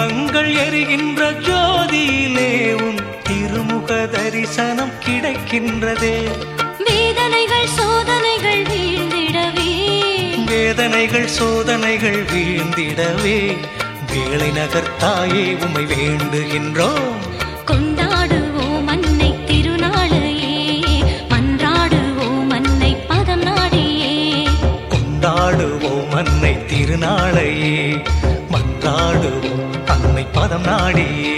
தீபங்கள் எரிகின்ற ஜோதியிலே உன் திருமுக தரிசனம் கிடைக்கின்றதே வேதனைகள் சோதனைகள் வீழ்ந்திடவே வேதனைகள் சோதனைகள் வீழ்ந்திடவே வேலை நகர்த்தாயே உமை வேண்டுகின்றோம் கொண்டாடுவோம் அன்னை திருநாளையே மன்றாடுவோம் அன்னை பதம் நாடியே கொண்டாடுவோம் அன்னை திருநாளையே மன்றாடுவோம் அன்னை பதம் நாடியே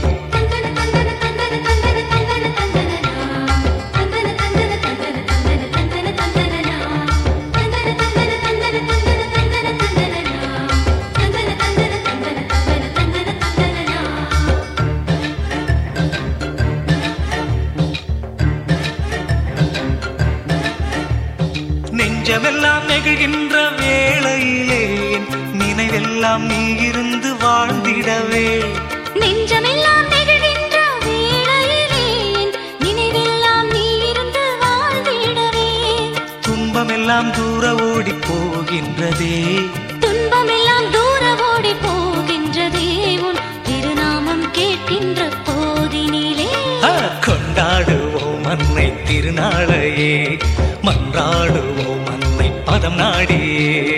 நெஞ்சமெல்லாம் நெகிழ்கின்ற வேளையிலே என் நினைவெல்லாம் நீ இருந்து வாழ்ந்திடவே நெஞ்சமெல்லாம் நெகிழ்கின்ற வேளையிலே என் நினைவெல்லாம் நீ இருந்து வாழ்ந்திடவே துன்பமெல்லாம் தூர ஓடி போகின்றதே துன்பமெல்லாம் தூர ஓடி போகின்றதே உன் திருநாமம் கேட்கின்ற போதினிலே ஆ, கொண்டாடுவோம் அன்னை திருநாளையே மன்றாடுவோம் அன்னை பதம் நாடியே